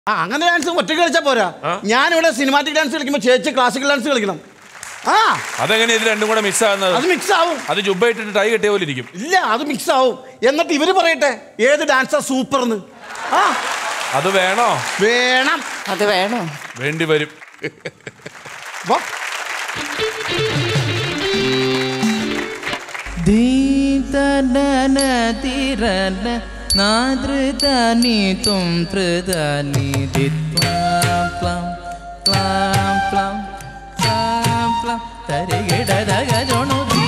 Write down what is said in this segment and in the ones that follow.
ആ അങ്ങനെ ഡാൻസ് ഒറ്റയ്ക്ക് കളിച്ചാൽ പോരാ ഞാനിവിടെ സിനിമാറ്റിക് ഡാൻസ് കളിക്കുമ്പോൾ ചേച്ചി ക്ലാസിക്കൽ ഡാൻസ് കളിക്കണം ആ അതെങ്ങനെ ഇത് രണ്ടും കൂടെ മിക്സ് ആകുന്നത് അത് മിക്സ് ആവും അത് ജുബ്ബ ഇട്ടിട്ട് ടൈ കെട്ടിയ പോലെ ഇരിക്കും ഇല്ല അത് മിക്സ് ആവും എന്നിട്ട് ഇവര് പറയട്ടെ ഏത് ഡാൻസാ സൂപ്പർ എന്ന് ആ അത് വേണോ വേണം അത് വേണോ വേണ്ടി വരും വാ. ധീതനന തിരന നാദൃതനി തും തൃതനി ദിത്വാം പ്ലം പ്ലാം പ്ലം പ്ലാം പ്ലം തരികിടതക ജോണു ധീ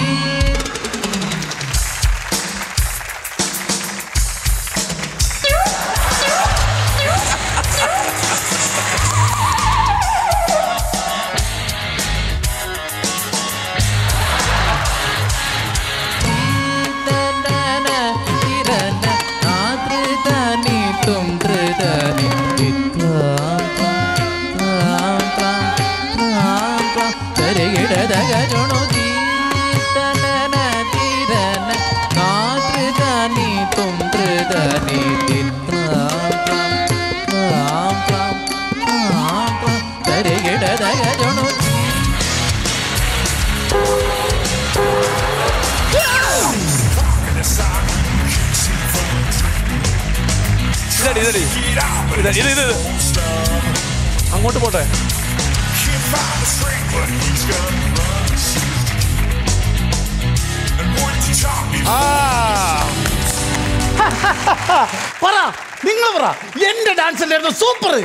ധീതനന തിരന നാദൃതനി തും തൃതനി ദിത്വാം പ്ലാം പ്ലാം പ്ലാം പ്ലാം തരികിടതക ജോണു ധീതനന തിരന നാദൃതനി തും തൃതനി ദിത്വാം പ്ലാം പ്ലാം പ്ലാം പ്ലാം തരികിടതക ജോണു ഇതടി ഇതടി ഇത് ഇത് ഇത് ഇത്. അങ്ങോട്ട് പോട്ടെ ആ പറ നിങ്ങൾ പറ എന്റെ ഡാൻസ് അല്ലായിരുന്നു സൂപ്പർ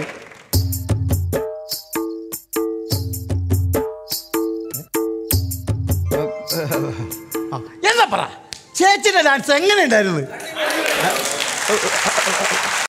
എന്നാ പറ ചേച്ചിയുടെ ഡാൻസ് എങ്ങനെ ഉണ്ടായിരുന്നു